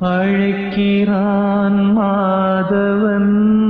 அழைக்கிறான் மாதவன்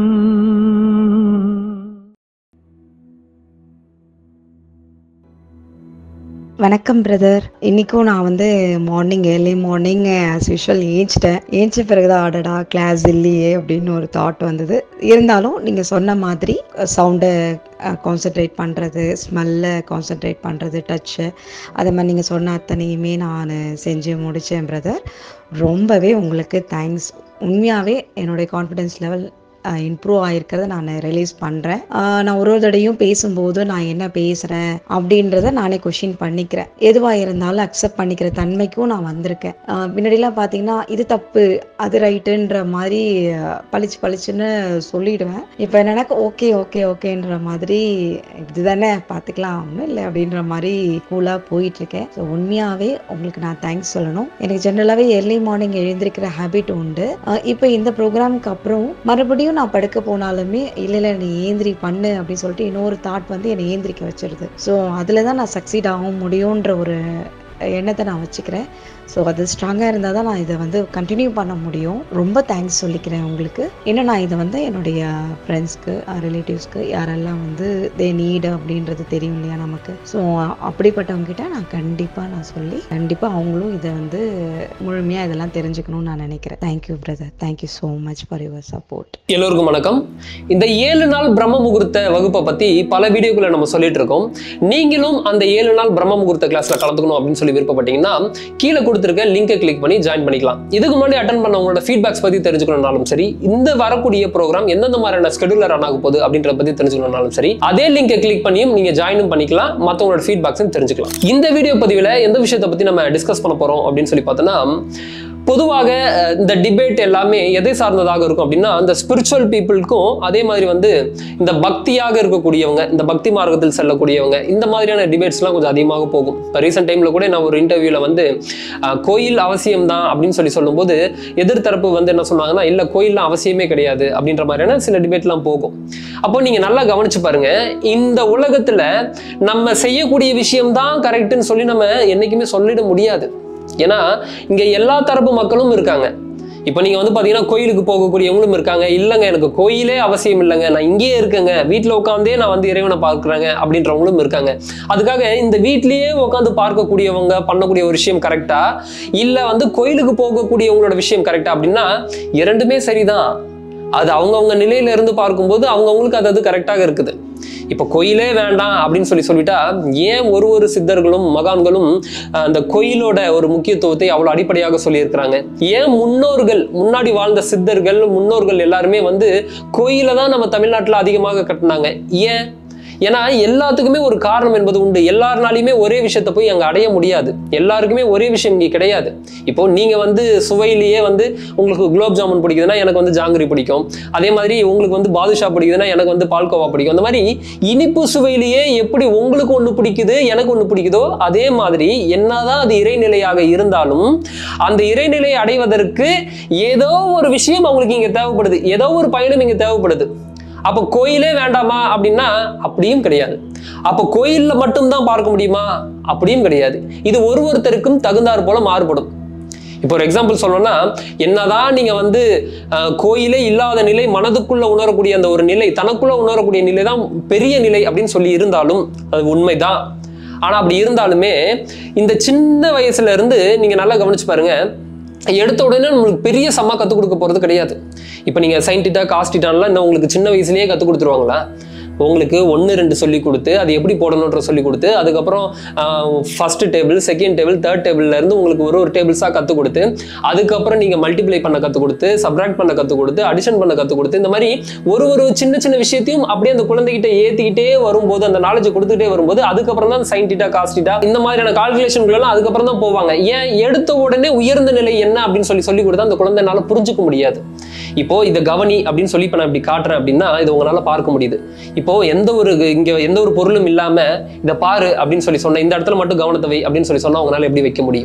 வணக்கம் பிரதர் இன்னைக்கும் நான் வந்து morning early morning as usual ஏஞ்சிட்டேன் ஏஞ்ச பிறகுதான் ஆடடா கிளாஸ் இல்லையே அப்படின்னு ஒரு தாட் வந்தது இருந்தாலும் நீங்கள் சொன்ன மாதிரி சவுண்டை கான்சென்ட்ரேட் பண்ணுறது ஸ்மெல்லை கான்சென்ட்ரேட் பண்ணுறது டச்சு அது மாதிரி நீங்கள் சொன்ன அத்தனையுமே நான் செஞ்சு முடித்தேன் பிரதர் ரொம்பவே உங்களுக்கு தேங்க்ஸ் உண்மையாகவே என்னுடைய கான்ஃபிடென்ஸ் லெவல் இம்ப்ரூவ் ஆயிருக்கிறத நான் ரிலீஸ் பண்ணுறேன் நான் ஒரு ஒரு தடையும் பேசும்போது நான் என்ன பேசுகிறேன் அப்படின்றத நானே கொஷின் பண்ணிக்கிறேன் எதுவாக இருந்தாலும் அக்செப்ட் பண்ணிக்கிற தன்மைக்கும் நான் வந்திருக்கேன் ஆஹ் முன்னாடிலாம் பார்த்தீங்கன்னா இது தப்பு அது ரைட்டுன்ற மாதிரி ஆஹ் பளிச்சு பளிச்சுன்னு சொல்லிடுவேன் இப்போ என்னன்னா ஓகே ஓகே ஓகேன்ற மாதிரி இதுதானே பார்த்துக்கலாம் ஒன்றும் இல்லை அப்படின்ற மாதிரி கூலாக போயிட்டுருக்கேன் ஸோ உண்மையாகவே உங்களுக்கு நான் தேங்க்ஸ் சொல்லணும் எனக்கு ஜென்ரலாகவே ஏர்லி மார்னிங் எழுந்திருக்கிற ஹேபிட் உண்டு ஆஹ் இப்போ இந்த ப்ரோக்ராமுக்கு அப்புறம் மறுபடியும் நான் படுக்க போனாலுமே இல்லை இல்லை நீ ஏந்திரி பண்ணு அப்படின்னு சொல்லிட்டு இன்னொரு தாட் வந்து என்னை ஏந்திரிக்க வச்சிருது ஸோ அதில் தான் நான் சக்சீட் ஆக முடியுன்ற ஒரு எண்ணத்தை நான் வச்சுக்கிறேன் ஸோ அது ஸ்ட்ராங்காக இருந்தால் தான் நான் இதை வந்து கண்டினியூ பண்ண முடியும் ரொம்ப தேங்க்ஸ் சொல்லிக்கிறேன் உங்களுக்கு இன்னும் நான் இதை வந்து என்னுடைய ஃப்ரெண்ட்ஸ்க்கு ரிலேட்டிவ்ஸ்க்கு யாரெல்லாம் வந்து தே நீடு அப்படின்றது தெரியும் இல்லையா நமக்கு ஸோ அப்படிப்பட்டவங்க கிட்ட நான் கண்டிப்பாக நான் சொல்லி கண்டிப்பாக அவங்களும் இதை வந்து முழுமையாக இதெல்லாம் தெரிஞ்சுக்கணும்னு நான் நினைக்கிறேன் thank you brother thank you so much for your support எல்லோருக்கும் வணக்கம் இந்த ஏழு நாள் பிரம்ம முகூர்த்த வகுப்பை பத்தி பல வீடியோக்களை நம்ம சொல்லிட்டு இருக்கோம் நீங்களும் அந்த ஏழு நாள் பிரம்ம முகூர்த்த கிளாஸ்ல கலந்துக்கணும் அப்படின்னு சொல்லி விருப்பப்பட்டீங்கன்னா கீழே கொடுத்துருக்க லிங்கை கிளிக் பண்ணி ஜாயின் பண்ணிக்கலாம் இதுக்கு முன்னாடி அட்டன் பண்ண உங்களோட ஃபீட்பேக்ஸ் பத்தி தெரிஞ்சுக்கணும்னாலும் சரி இந்த வரக்கூடிய ப்ரோக்ராம் எந்தெந்த மாதிரியான ஸ்கெடியூலர் ரன் ஆக போகுது அப்படின்றத பத்தி தெரிஞ்சுக்கணும்னாலும் சரி அதே லிங்கை கிளிக் பண்ணியும் நீங்க ஜாயினும் பண்ணிக்கலாம் மற்றவங்களோட ஃபீட்பேக்ஸும் தெரிஞ்சுக்கலாம் இந்த வீடியோ பதிவில் எந்த விஷயத்தை பத்தி நம்ம டிஸ்கஸ் பண்ண போறோம் அப்படின்னு சொல்லி பார்த்தோன்னா பொதுவாக அஹ், இந்த டிபேட் எல்லாமே எதை சார்ந்ததாக இருக்கும் அப்படின்னா இந்த ஸ்பிரிச்சுவல் பீப்புளுக்கும் அதே மாதிரி வந்து இந்த பக்தியாக இருக்கக்கூடியவங்க இந்த பக்தி மார்க்கத்தில் செல்லக்கூடியவங்க இந்த மாதிரியான டிபேட்ஸ்லாம் கொஞ்சம் அதிகமாக போகும் இப்போ ரீசெண்ட் டைமில் கூட நான் ஒரு இன்டர்வியூவில் வந்து அஹ், கோயில் அவசியம் தான் அப்படின்னு சொல்லி சொல்லும்போது எதிர்த்தரப்பு வந்து என்ன சொன்னாங்கன்னா இல்லை கோயில்லாம் அவசியமே கிடையாது அப்படின்ற மாதிரியான சில டிபேட்லாம் போகும் அப்போ நீங்கள் நல்லா கவனிச்சு பாருங்க இந்த உலகத்தில் நம்ம செய்யக்கூடிய விஷயம்தான் கரெக்டுன்னு சொல்லி நம்ம என்றைக்குமே சொல்லிட முடியாது ஏன்னா இங்க எல்லா தரப்பு மக்களும் இருக்காங்க இப்போ நீங்க வந்து பாத்தீங்கன்னா கோயிலுக்கு போகக்கூடியவங்களும் இருக்காங்க இல்லைங்க எனக்கு கோயிலே அவசியம் இல்லைங்க நான் இங்கேயே இருக்கேங்க வீட்டில் உட்காந்தே நான் வந்து இறைவனை பார்க்குறேங்க அப்படின்றவங்களும் இருக்காங்க அதுக்காக இந்த வீட்லயே உட்காந்து பார்க்கக்கூடியவங்க பண்ணக்கூடிய ஒரு விஷயம் கரெக்டா இல்லை வந்து கோயிலுக்கு போகக்கூடியவங்களோட விஷயம் கரெக்டா அப்படின்னா இரண்டுமே சரிதான் அது அவங்கவுங்க நிலையில இருந்து பார்க்கும்போது அவங்கவுங்களுக்கு அது அது கரெக்டாக இருக்குது இப்போ கோயிலே வேண்டாம் அப்படின்னு சொல்லி சொல்லிட்டா ஏன் ஒரு ஒரு சித்தர்களும் மகான்களும் அஹ், அந்த கோயிலோட ஒரு முக்கியத்துவத்தை அவ்வளோ அடிப்படையாக சொல்லியிருக்கிறாங்க ஏன் முன்னோர்கள் முன்னாடி வாழ்ந்த சித்தர்கள் முன்னோர்கள் எல்லாருமே வந்து கோயிலை தான் நம்ம தமிழ்நாட்டில் அதிகமாக கட்டினாங்க ஏன் ஏன்னா எல்லாத்துக்குமே ஒரு காரணம் என்பது உண்டு எல்லாருனாலையுமே ஒரே விஷயத்த போய் அங்கே அடைய முடியாது எல்லாருக்குமே ஒரே விஷயம் இங்கே கிடையாது இப்போ நீங்க வந்து சுவையிலேயே வந்து உங்களுக்கு குலோப் ஜாமுன் பிடிக்குதுன்னா எனக்கு வந்து ஜாங்கிரி பிடிக்கும் அதே மாதிரி உங்களுக்கு வந்து பாதுஷா பிடிக்குதுன்னா எனக்கு வந்து பால்கோவா பிடிக்கும் அந்த மாதிரி இனிப்பு சுவையிலேயே எப்படி உங்களுக்கு ஒன்று பிடிக்குது எனக்கு ஒன்று பிடிக்குதோ அதே மாதிரி என்னதான் அது இறைநிலையாக இருந்தாலும் அந்த இறைநிலையை அடைவதற்கு ஏதோ ஒரு விஷயம் அவங்களுக்கு இங்க தேவைப்படுது ஏதோ ஒரு பயணம் இங்க தேவைப்படுது அப்போ கோயிலே வேண்டாமா அப்படின்னா அப்படியும் கிடையாது அப்போ கோயில்ல மட்டும்தான் பார்க்க முடியுமா அப்படியும் கிடையாது இது ஒரு ஒருத்தருக்கும் தகுந்தாற் போல மாறுபடும் இப்போ ஒரு எக்ஸாம்பிள் சொல்லணும்னா என்னதான் நீங்க வந்து அஹ், கோயிலே இல்லாத நிலை மனதுக்குள்ள உணரக்கூடிய அந்த ஒரு நிலை தனக்குள்ள உணரக்கூடிய நிலை தான் பெரிய நிலை அப்படின்னு சொல்லி இருந்தாலும் அது உண்மைதான் ஆனா அப்படி இருந்தாலுமே இந்த சின்ன வயசுல இருந்து நீங்க நல்லா கவனிச்சு பாருங்க எடுத்த உடனே நம்மளுக்கு பெரிய சம்மா கற்றுக் கொடுக்க போகிறது கிடையாது இப்போ நீங்கள் சயின்டிட்டா காஸ்டிட்டான்லாம் இன்னும் உங்களுக்கு சின்ன வயசுலேயே கற்றுக் கொடுத்துருவாங்களா உங்களுக்கு ஒன்று ரெண்டு சொல்லி கொடுத்து அது எப்படி போடணுன்ற சொல்லி கொடுத்து அதுக்கப்புறம் first table second table third டேபிள்ல இருந்து உங்களுக்கு ஒரு ஒரு டேபிள்ஸாக கற்றுக் கொடுத்து அதுக்கப்புறம் நீங்கள் மல்டிப்ளை பண்ண கற்றுக் கொடுத்து சப்ராக்ட் பண்ண கற்றுக் கொடுத்து அடிஷன் பண்ண கற்றுக் கொடுத்து இந்த மாதிரி ஒரு ஒரு சின்ன சின்ன விஷயத்தையும் அப்படியே அந்த குழந்தைகிட்ட ஏற்றிக்கிட்டே வரும்போது அந்த நாலேஜ் கொடுத்துட்டே வரும்போது அதுக்கப்புறம் தான் சயின்டிட்டா காஸ்டிட்டா இந்த மாதிரியான கால்குலேஷன்கள் எல்லாம் அதுக்கப்புறம் தான் போவாங்க ஏன் எடுத்த உடனே உயர்ந்த நிலை என்ன அப்படின்னு சொல்லி சொல்லி கொடுத்தா அந்த குழந்தைனால புரிஞ்சுக்க முடியாது இப்போ இதை கவனி அப்படின்னு சொல்லி இப்போ நான் இப்படி காட்டுறேன் அப்படின்னா இது உங்களால பார்க்க முடியுது இப்போ எந்த ஒரு இங்க எந்த ஒரு பொருளும் இல்லாம இதை பாரு அப்படின்னு சொல்லி சொன்ன இந்த இடத்துல மட்டும் கவனத்தை வை அப்படின்னு சொல்லி சொன்னா உங்களால எப்படி வைக்க முடியும்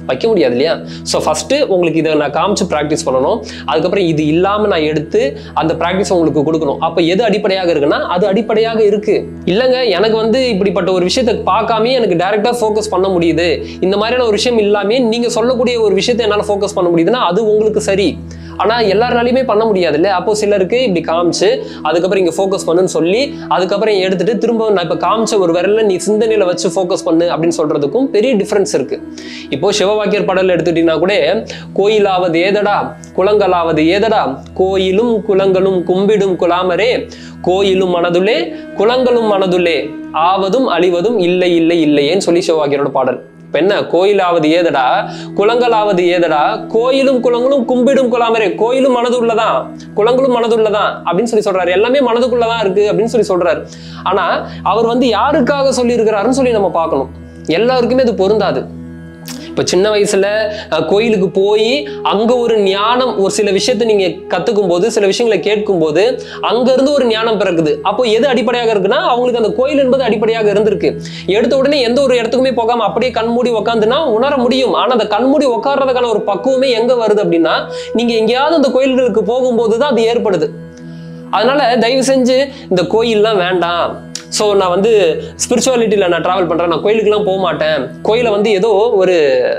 வைக்க முடியாது இல்லையா ஸோ ஃபஸ்ட்டு உங்களுக்கு இதை நான் காமிச்சு ப்ராக்டிஸ் பண்ணணும் அதுக்கப்புறம் இது இல்லாமல் நான் எடுத்து அந்த ப்ராக்டிஸ் உங்களுக்கு கொடுக்கணும் அப்போ எது அடிப்படையாக இருக்குன்னா அது அடிப்படையாக இருக்கு இல்லைங்க எனக்கு வந்து இப்படிப்பட்ட ஒரு விஷயத்தை பார்க்காம எனக்கு டைரெக்டாக ஃபோக்கஸ் பண்ண முடியுது இந்த மாதிரியான ஒரு விஷயம் இல்லாமல் நீங்கள் சொல்லக்கூடிய ஒரு விஷயத்தை என்னால் ஃபோக்கஸ் பண்ண முடியுதுன்னா அது உங்களுக்கு சரி ஆனால் எல்லாருனாலையுமே பண்ண முடியாதுல்ல அப்போ சிலருக்கு இப்படி காமிச்சு அதுக்கப்புறம் இங்கே ஃபோக்கஸ் பண்ணுன்னு சொல்லி அதுக்கப்புறம் எடுத்துட்டு திரும்ப நான் இப்போ காமிச்ச ஒரு விரல்ல நீ சிந்தனையில வச்சு ஃபோக்கஸ் பண்ணு அப்படின்னு சொல்றதுக்கும் பெரிய டிஃப்ரென்ஸ் இருக்கு இப்போ சிவவாக்கியர் பாடல் எடுத்துக்கிட்டீங்கன்னா கூட கோயிலாவது ஏதடா குளங்களாவது ஏதடா கோயிலும் குளங்களும் கும்பிடும் குலாமரே கோயிலும் மனதுலே குளங்களும் மனதுலே ஆவதும் அழிவதும் இல்லை இல்லை இல்லையேன்னு சொல்லி சிவவாக்கியரோட பாடல் இப்ப என்ன கோயிலாவது ஏதடா குளங்களாவது ஏதடா கோயிலும் குளங்களும் கும்பிடும் குலாமரே கோயிலும் மனதுள்ளதான் குளங்களும் மனதுள்ளதான் அப்படின்னு சொல்லி சொல்றாரு எல்லாமே மனதுக்குள்ளதான் இருக்கு அப்படின்னு சொல்லி சொல்றாரு ஆனா அவர் வந்து யாருக்காக சொல்லி இருக்கிறாருன்னு சொல்லி நம்ம பார்க்கணும் எல்லாருக்குமே அது பொருந்தாது இப்போ சின்ன வயசுல அஹ், கோயிலுக்கு போய் அங்க ஒரு ஞானம் ஒரு சில விஷயத்தை நீங்க கத்துக்கும் போது சில விஷயங்களை கேட்கும் போது அங்க இருந்து ஒரு ஞானம் பிறக்குது அப்போ எது அடிப்படையாக இருக்குன்னா அவங்களுக்கு அந்த கோயில் என்பது அடிப்படையாக இருந்திருக்கு எடுத்த உடனே எந்த ஒரு இடத்துக்குமே போகாம அப்படியே கண்மூடி உக்காந்துனா உணர முடியும் ஆனா அந்த கண்மூடி உட்கார்றதுக்கான ஒரு பக்குவமே எங்க வருது அப்படின்னா நீங்க எங்கேயாவது அந்த கோயில்களுக்கு போகும்போது தான் அது ஏற்படுது அதனால தயவு செஞ்சு இந்த கோயில்லாம் வேண்டாம் ஸோ நான் வந்து ஸ்பிரிச்சுவாலிட்டியில் நான் ட்ராவல் பண்ணுறேன் நான் கோயிலுக்குலாம் போக மாட்டேன் கோயிலை வந்து ஏதோ ஒரு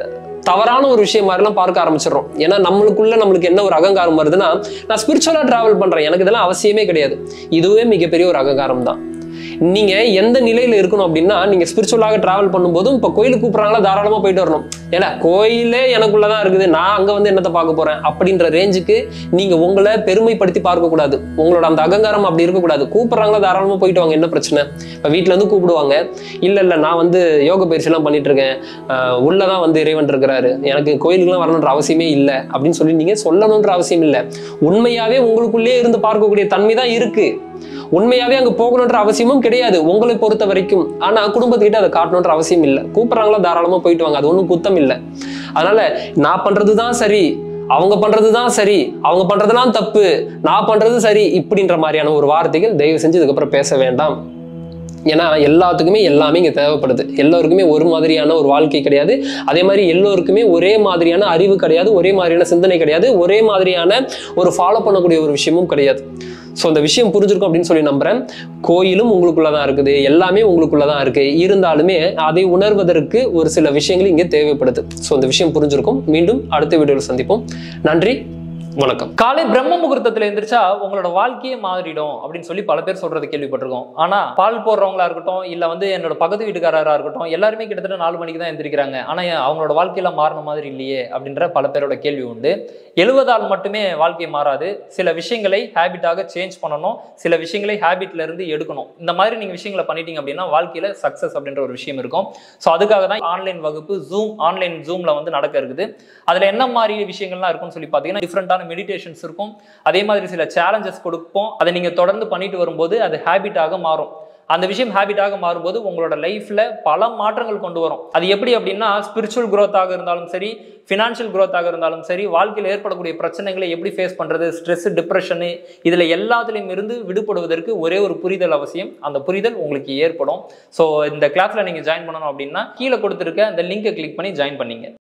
தவறான ஒரு விஷயம் மாதிரிலாம் பார்க்க ஆரம்பிச்சிடுறோம் ஏன்னா நம்மளுக்குள்ள நம்மளுக்கு என்ன ஒரு அகங்காரம் வருதுன்னா நான் ஸ்பிரிச்சுவலாக ட்ராவல் பண்ணுறேன் எனக்கு இதெல்லாம் அவசியமே கிடையாது இதுவே மிகப்பெரிய ஒரு அகங்காரம் தான் நீங்க எந்த நிலையில இருக்கணும் அப்படின்னா நீங்க ஸ்பிரிச்சுவலாக டிராவல் பண்ணும்போதும் இப்போ கோயிலுக்கு கூப்பிடுறாங்களா தாராளமா போயிட்டு வரணும் ஏன்னா கோயிலே எனக்குள்ளதான் இருக்குது நான் அங்க வந்து என்னத்தை பார்க்க போறேன் அப்படின்ற ரேஞ்சுக்கு நீங்க உங்களை பெருமைப்படுத்தி பார்க்க கூடாது உங்களோட அந்த அகங்காரம் அப்படி இருக்கக்கூடாது கூப்பிடுறாங்களா தாராளமா போயிட்டு வாங்க என்ன பிரச்சனை இப்போ வீட்டுல இருந்து கூப்பிடுவாங்க இல்ல இல்ல நான் வந்து யோக பயிற்சி எல்லாம் பண்ணிட்டு இருக்கேன் ஆஹ் உள்ளதான் வந்து இறைவன் இருக்கிறாரு எனக்கு கோயிலுக்குலாம் வரணுன்ற அவசியமே இல்லை அப்படின்னு சொல்லி நீங்க சொல்லணுன்ற அவசியம் இல்லை உண்மையாவே உங்களுக்குள்ளே இருந்து பார்க்கக்கூடிய தன்மை தான் இருக்கு உண்மையாவே அங்க போகணுன்ற அவசியமும் கிடையாது உங்களை பொறுத்த வரைக்கும் ஆனா குடும்பத்துக்கிட்ட அதை காட்டணுன்ற அவசியம் இல்லை கூப்பிடுறாங்களா தாராளமா போயிட்டு வாங்க அது ஒன்றும் குத்தம் இல்லை அதனால நான் பண்றதுதான் சரி அவங்க பண்றதுதான் சரி அவங்க பண்றதெல்லாம் தப்பு நான் பண்றது சரி இப்படின்ற மாதிரியான ஒரு வார்த்தைகள் தயவு செஞ்சு இதுக்கப்புறம் பேச வேண்டாம் ஏன்னா எல்லாத்துக்குமே எல்லாமே இங்கே தேவைப்படுது எல்லோருக்குமே ஒரு மாதிரியான ஒரு வாழ்க்கை கிடையாது அதே மாதிரி எல்லோருக்குமே ஒரே மாதிரியான அறிவு கிடையாது ஒரே மாதிரியான சிந்தனை கிடையாது ஒரே மாதிரியான ஒரு ஃபாலோ பண்ணக்கூடிய ஒரு விஷயமும் கிடையாது ஸோ அந்த விஷயம் புரிஞ்சிருக்கும் அப்படின்னு சொல்லி நம்புறேன் கோயிலும் உங்களுக்குள்ள தான் இருக்குது எல்லாமே உங்களுக்குள்ள தான் இருக்கு இருந்தாலுமே அதை உணர்வதற்கு ஒரு சில விஷயங்கள் இங்கே தேவைப்படுது ஸோ அந்த விஷயம் புரிஞ்சிருக்கும் மீண்டும் அடுத்த வீடியோவில் சந்திப்போம் நன்றி வணக்கம் காலை பிரம்ம முகூர்த்தத்துல எந்திரிச்சா உங்களோட வாழ்க்கையே மாறிடும் அப்படின்னு சொல்லி பல பேர் சொல்றது கேள்விப்பட்டிருக்கோம் ஆனா பால் போடுறவங்களா இருக்கட்டும் இல்ல வந்து என்னோட பக்கத்து வீட்டுக்காரரா இருக்கட்டும் எல்லாருமே கிட்டத்தட்ட நாலு மணிக்கு தான் எந்திரிக்கிறாங்க ஆனா ஏன் அவங்களோட வாழ்க்கையில மாறின மாதிரி இல்லையே அப்படின்ற பல பேரோட கேள்வி உண்டு எழுவதால் மட்டுமே வாழ்க்கை மாறாது சில விஷயங்களை ஹேபிட்டாக சேஞ்ச் பண்ணணும் சில விஷயங்களை ஹேபிட்ல இருந்து எடுக்கணும் இந்த மாதிரி நீங்க விஷயங்களை பண்ணிட்டீங்க அப்படின்னா வாழ்க்கையில சக்சஸ் அப்படின்ற ஒரு விஷயம் இருக்கும் ஸோ அதுக்காக தான் ஆன்லைன் வகுப்பு ஜூம் ஆன்லைன் ஜூம்ல வந்து நடக்க இருக்குது அதுல என்ன மாதிரி விஷயங்கள்லாம் இருக்கும்னு சொல்லி பார்த்தீங்கன்னா டிஃப்ரெண்டான மெடிடேஷன்ஸ் இருக்கும் அதே மாதிரி சில சேலஞ்சஸ் கொடுப்போம் அதை நீங்க தொடர்ந்து பண்ணிட்டு வரும்போது அது ஹேபிட்டாக மாறும் அந்த விஷயம் ஹேபிட்டாக மாறும்போது உங்களோட லைஃப்ல பல மாற்றங்கள் கொண்டு வரும் அது எப்படி அப்படின்னா ஸ்பிரிச்சுவல் growth-ஆக இருந்தாலும் சரி ஃபினான்ஷியல் growth-ஆக இருந்தாலும் சரி வாழ்க்கையில் ஏற்படக்கூடிய பிரச்சனைகளை எப்படி ஃபேஸ் பண்றது ஸ்ட்ரெஸ் டிப்ரெஷனு இதுல எல்லாத்துலேயும் இருந்து விடுபடுவதற்கு ஒரே ஒரு புரிதல் அவசியம் அந்த புரிதல் உங்களுக்கு ஏற்படும் ஸோ இந்த கிளாஸ்ல நீங்க ஜாயின் பண்ணணும் அப்படின்னா கீழே கொடுத்துருக்க அந்த லிங்கை கிளிக் பண்ணி ஜாயின் பண்ணீங்க